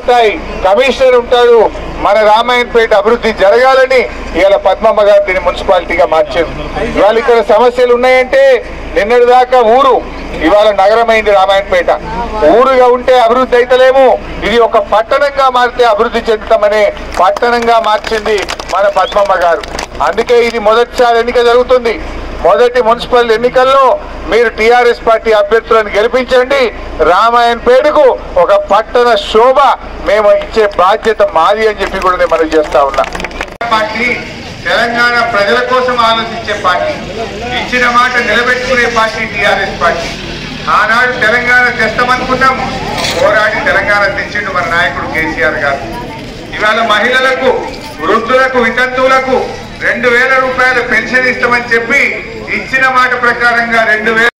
ఉంటాయి కమిషనర్ ఉంటాడు మన రామాయణపేట అభివృద్ధి జరగాలని ఇవాళ పద్మమ్మ గారు దీన్ని మున్సిపాలిటీగా మార్చారు ఇవాళ ఇక్కడ సమస్యలు ఉన్నాయంటే నిన్నటి దాకా ఊరు ఇవాళ నగరమైంది రామాయణపేట ఊరుగా ఉంటే అభివృద్ధి అయితలేము ఇది ఒక పట్టణంగా మారితే అభివృద్ధి చెందుతామనే పట్టణంగా మార్చింది మన పద్మమ్మ గారు అందుకే ఇది మొదటిసారి ఎన్నిక జరుగుతుంది మొదటి మున్సిపల్ ఎన్నికల్లో మీరు టిఆర్ఎస్ పార్టీ అభ్యర్థులను గెలిపించండి రామాయణపేటకు ఒక పట్టణ శోభ మేము ఇచ్చే బాధ్యత మాది అని చెప్పి కూడా నేను మనం చేస్తా ఉన్నా పార్టీ తెలంగాణ ప్రజల కోసం ఆలోచించే పార్టీ ఇచ్చిన మాట నిలబెట్టుకునే పార్టీ టిఆర్ఎస్ పార్టీ ఆనాడు తెలంగాణ తెస్తామనుకున్నాం పోరాడి తెలంగాణ తెచ్చిండు మన నాయకుడు కేసీఆర్ గారు ఇవాళ మహిళలకు వృద్ధులకు వితంతువులకు రెండు వేల రూపాయల పెన్షన్ ఇస్తామని చెప్పి ఇచ్చిన మాట ప్రకారంగా రెండు వేల